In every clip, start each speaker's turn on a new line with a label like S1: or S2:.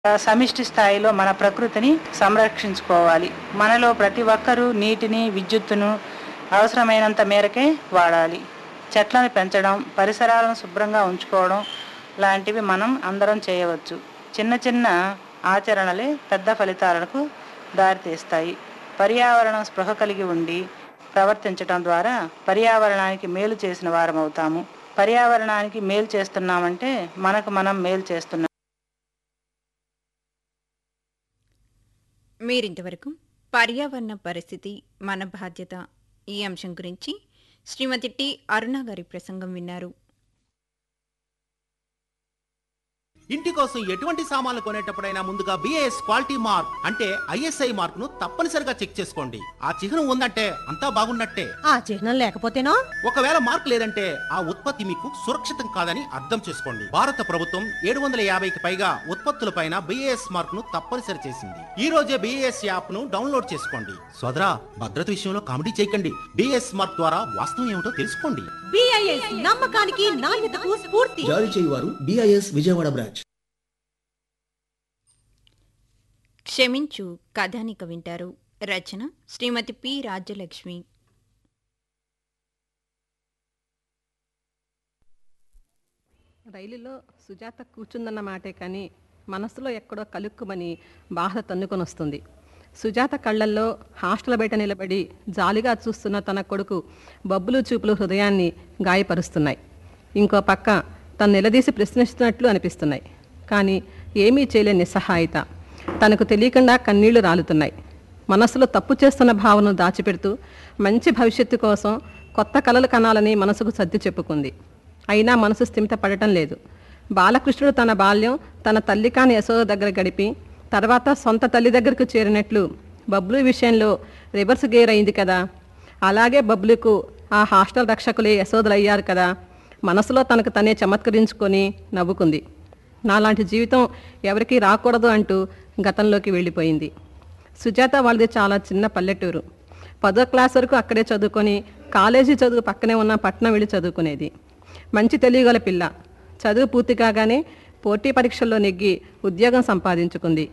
S1: సమిష్టి స్థాయిలో మన ప్రకృతిని సంరక్షించుకోవాలి మనలో ప్రతి ఒక్కరూ నీటిని విద్యుత్తును అవసరమైనంత మేరకే వాడాలి చెట్లను పెంచడం పరిసరాలను శుభ్రంగా ఉంచుకోవడం లాంటివి మనం అందరం చేయవచ్చు చిన్న చిన్న ఆచరణలే పెద్ద ఫలితాలకు దారితీస్తాయి పర్యావరణం స్పృహ కలిగి ఉండి ప్రవర్తించడం ద్వారా పర్యావరణానికి మేలు చేసిన వారం అవుతాము పర్యావరణానికి మేలు చేస్తున్నామంటే మనకు మనం మేలు చేస్తున్నాం
S2: మీరింతవరకు పర్యావరణ పరిస్థితి మన బాధ్యత ఈ అంశం గురించి శ్రీమతి టి అరుణ గారి ప్రసంగం విన్నారు
S3: ఇంటి కోసం ఎటువంటి సామాన్లు కొనేటప్పుడైనా ముందుగా బిఏఎస్ క్వాలిటీ మార్క్ అంటే ఐఎస్ఐ మార్క్ ను తప్పనిసరిగా చెక్ చేసుకోండి ఆ చిహ్నం ఉందంటే అంతా బాగున్నట్టే
S4: ఆ చిహ్నం లేకపోతేనో
S3: ఒకవేళ మార్క్ లేదంటే ఆ ఉత్పత్తి మీకు సురక్షితం కాదని అర్థం చేసుకోండి భారత ప్రభుత్వం ఏడు వందల యాభైకి పైగా ఉత్పత్తులపైన బిఏఎస్ మార్క్ ను తప్పనిసరి చేసింది ఈ రోజే బిఏఎస్ యాప్ ను డౌన్లోడ్ చేసుకోండి సోదరా భద్రత విషయంలో కామెడీ చేయకండి బిఏఎస్ మార్క్ ద్వారా వాస్తవం ఏమిటో తెలుసుకోండి
S4: బిఐఎస్ నమ్మకానికి నాణ్యతకు స్ఫూర్తి
S5: జారీ చేయువారు బిఐఎస్ విజయవాడ బ్రాంచ్
S2: క్షమించు కథానిక వింటారు రచన శ్రీమతి పి రాజ్యలక్ష్మి
S6: రైలులో సుజాత కూర్చుందన్న మాటే కానీ మనసులో ఎక్కడో కలుక్కుమని బాధ తన్నుకొని వస్తుంది సుజాత కళ్ళల్లో హాస్టల్ బయట నిలబడి జాలిగా చూస్తున్న తన కొడుకు బబ్బులు చూపులు హృదయాన్ని గాయపరుస్తున్నాయి ఇంకో పక్క తను నిలదీసి ప్రశ్నిస్తున్నట్లు అనిపిస్తున్నాయి కానీ ఏమీ చేయలేని నిస్సహాయత తనకు తెలియకుండా కన్నీళ్లు రాలుతున్నాయి మనసులో తప్పు చేస్తున్న భావనను దాచిపెడుతూ మంచి భవిష్యత్తు కోసం కొత్త కలలు కనాలని మనసుకు సర్ది చెప్పుకుంది అయినా మనసు స్థిమిత పడటం లేదు బాలకృష్ణుడు తన బాల్యం తన తల్లి కాని యశోద దగ్గర గడిపి తర్వాత సొంత తల్లి దగ్గరకు చేరినట్లు బబ్లు విషయంలో రివర్స్ గేర్ అయింది కదా అలాగే బబ్లుకు ఆ హాస్టల్ రక్షకులే యశోదలయ్యారు కదా మనసులో తనకు తనే చమత్కరించుకొని నవ్వుకుంది నాలాంటి జీవితం ఎవరికీ రాకూడదు అంటూ గతంలోకి వెళ్ళిపోయింది సుజాత వాళ్ళది చాలా చిన్న పల్లెటూరు పదో క్లాస్ వరకు అక్కడే చదువుకొని కాలేజీ చదువు పక్కనే ఉన్న పట్నం వెళ్ళి చదువుకునేది మంచి తెలియగల పిల్ల చదువు పూర్తి కాగానే పోటీ పరీక్షల్లో నెగ్గి ఉద్యోగం సంపాదించుకుంది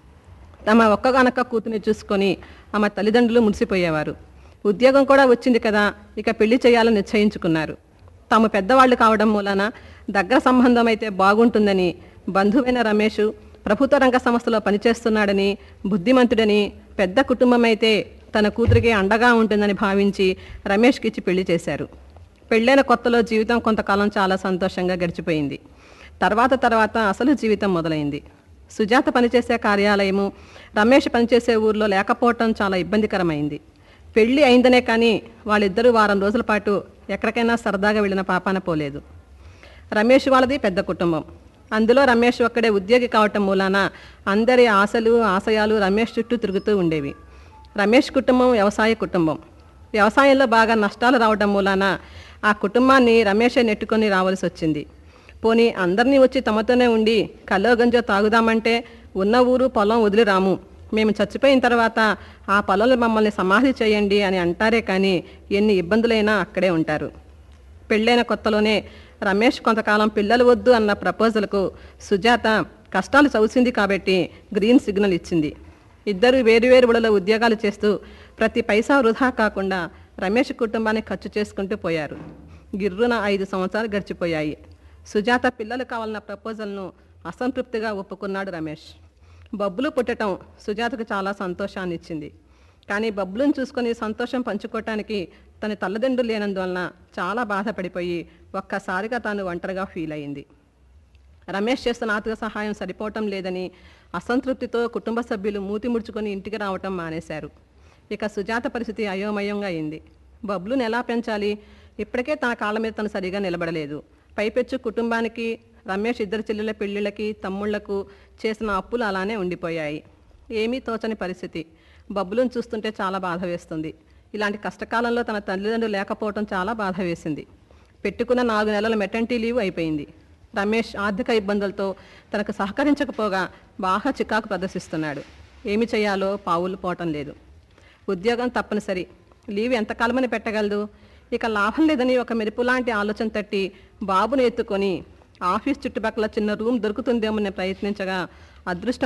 S6: తమ ఒక్కగానొక్క కూతుని చూసుకొని ఆమె తల్లిదండ్రులు మురిసిపోయేవారు ఉద్యోగం కూడా వచ్చింది కదా ఇక పెళ్లి చేయాలని నిశ్చయించుకున్నారు తాము పెద్దవాళ్ళు కావడం మూలాన దగ్గర సంబంధం అయితే బాగుంటుందని బంధువైన రమేష్ ప్రభుత్వ రంగ సంస్థలో పనిచేస్తున్నాడని బుద్ధిమంతుడని పెద్ద కుటుంబం అయితే తన కూతురికి అండగా ఉంటుందని భావించి రమేష్కి ఇచ్చి పెళ్లి చేశారు పెళ్ళైన కొత్తలో జీవితం కొంతకాలం చాలా సంతోషంగా గడిచిపోయింది తర్వాత తర్వాత అసలు జీవితం మొదలైంది సుజాత పనిచేసే కార్యాలయము రమేష్ పనిచేసే ఊర్లో లేకపోవటం చాలా ఇబ్బందికరమైంది పెళ్లి అయిందనే కానీ వాళ్ళిద్దరూ వారం రోజుల పాటు ఎక్కడికైనా సరదాగా వెళ్ళిన పాపాన పోలేదు రమేష్ వాళ్ళది పెద్ద కుటుంబం అందులో రమేష్ ఒక్కడే ఉద్యోగి కావటం మూలాన అందరి ఆశలు ఆశయాలు రమేష్ చుట్టూ తిరుగుతూ ఉండేవి రమేష్ కుటుంబం వ్యవసాయ కుటుంబం వ్యవసాయంలో బాగా నష్టాలు రావడం మూలాన ఆ కుటుంబాన్ని రమేషే నెట్టుకొని రావాల్సి వచ్చింది పోనీ అందరినీ వచ్చి తమతోనే ఉండి కల్లో గంజో తాగుదామంటే ఉన్న ఊరు పొలం వదిలి రాము మేము చచ్చిపోయిన తర్వాత ఆ పొలంలో మమ్మల్ని సమాధి చేయండి అని అంటారే కానీ ఎన్ని ఇబ్బందులైనా అక్కడే ఉంటారు పెళ్ళైన కొత్తలోనే రమేష్ కొంతకాలం పిల్లలు వద్దు అన్న ప్రపోజల్కు సుజాత కష్టాలు చవిసింది కాబట్టి గ్రీన్ సిగ్నల్ ఇచ్చింది ఇద్దరు వేరువేరు ఊళ్ళలో ఉద్యోగాలు చేస్తూ ప్రతి పైసా వృధా కాకుండా రమేష్ కుటుంబాన్ని ఖర్చు చేసుకుంటూ పోయారు గిర్రున ఐదు సంవత్సరాలు గడిచిపోయాయి సుజాత పిల్లలు కావాలన్న ప్రపోజల్ను అసంతృప్తిగా ఒప్పుకున్నాడు రమేష్ బబ్బులు పుట్టడం సుజాతకు చాలా సంతోషాన్ని ఇచ్చింది కానీ బబ్బులను చూసుకొని సంతోషం పంచుకోవటానికి తన తల్లిదండ్రులు లేనందువలన చాలా బాధపడిపోయి ఒక్కసారిగా తాను ఒంటరిగా ఫీల్ అయింది రమేష్ చేస్తున్న ఆర్థిక సహాయం సరిపోవటం లేదని అసంతృప్తితో కుటుంబ సభ్యులు మూతి ముడుచుకొని ఇంటికి రావటం మానేశారు ఇక సుజాత పరిస్థితి అయోమయంగా అయింది బబ్లుని ఎలా పెంచాలి ఇప్పటికే తన కాళ్ళ మీద తను సరిగా నిలబడలేదు పైపెచ్చు కుటుంబానికి రమేష్ ఇద్దరు చెల్లెల పెళ్ళిళ్ళకి తమ్ముళ్లకు చేసిన అప్పులు అలానే ఉండిపోయాయి ఏమీ తోచని పరిస్థితి బబ్బులను చూస్తుంటే చాలా బాధ వేస్తుంది ఇలాంటి కష్టకాలంలో తన తల్లిదండ్రులు లేకపోవడం చాలా బాధ వేసింది పెట్టుకున్న నాలుగు నెలల మెటర్నిటీ లీవ్ అయిపోయింది రమేష్ ఆర్థిక ఇబ్బందులతో తనకు సహకరించకపోగా బాగా చికాకు ప్రదర్శిస్తున్నాడు ఏమి చేయాలో పావులు పోవటం లేదు ఉద్యోగం తప్పనిసరి లీవ్ ఎంతకాలమని పెట్టగలదు ఇక లాభం లేదని ఒక మెరుపు లాంటి ఆలోచన తట్టి బాబును ఎత్తుకొని ఆఫీస్ చుట్టుపక్కల చిన్న రూమ్ దొరుకుతుందేమో నేను ప్రయత్నించగా అదృష్టం